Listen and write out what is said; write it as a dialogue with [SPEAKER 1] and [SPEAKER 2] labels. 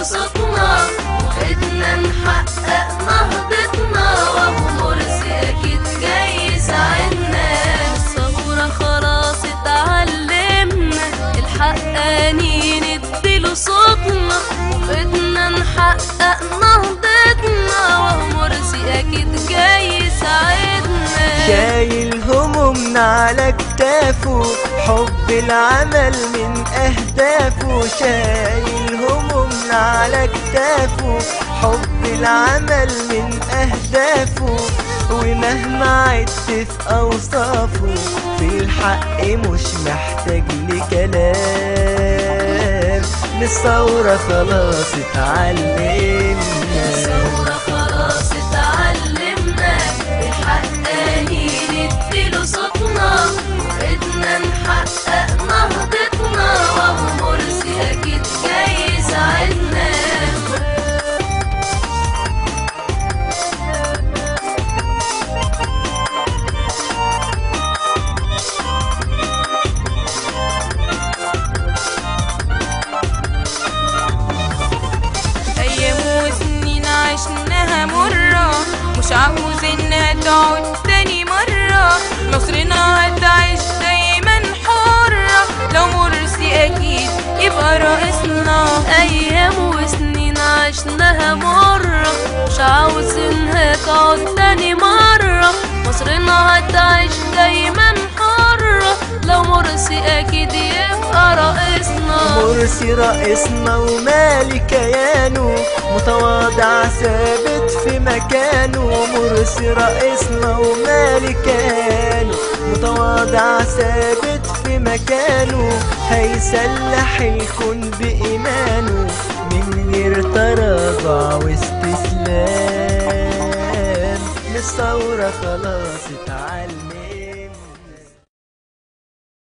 [SPEAKER 1] صوتنا وإدنا نحقق نهضتنا وأبو مرسي أكيد جاي يساعدنا الثورة خلاص اتعلمنا الحقاني نديله صوتنا وإدنا نحقق نهضتنا وأبو مرسي أكيد جاي يساعدنا
[SPEAKER 2] شايل همومنا على كتافه حب العمل من أهدافه شايل همومنا على كتافه حب العمل من أهدافه ومهما عدت في أوصافه في الحق مش محتاج لكلام من الثورة خلاص اتعلمنا
[SPEAKER 1] الثورة خلاص اتعلمنا الحقاني نديله صوتنا وإدنا نحقق نهضتنا وأبو مرسي أكيد جاي يساعدنا
[SPEAKER 3] أيام وسنين عشناها مرة مش عاوزينها تعود تاني مرة مصرنا هتعيش دايما حرة لو مرسي أكيد يبقى رئيسنا
[SPEAKER 1] أيام وسنين عشناها مرة مش عاوزينها تعود تاني مرة مصرنا هتعيش دايما حرة لو مرسي أكيد يبقى رئيسنا
[SPEAKER 2] مرسي رئيسنا ومالي كيانه متواضع ثابت في مكانه مرسي رئيسنا ومالي كيانه متواضع ثابت في مكانه هيسلح الكون بإيمانه من غير تراجع واستسلام من الثورة خلاص اتعلم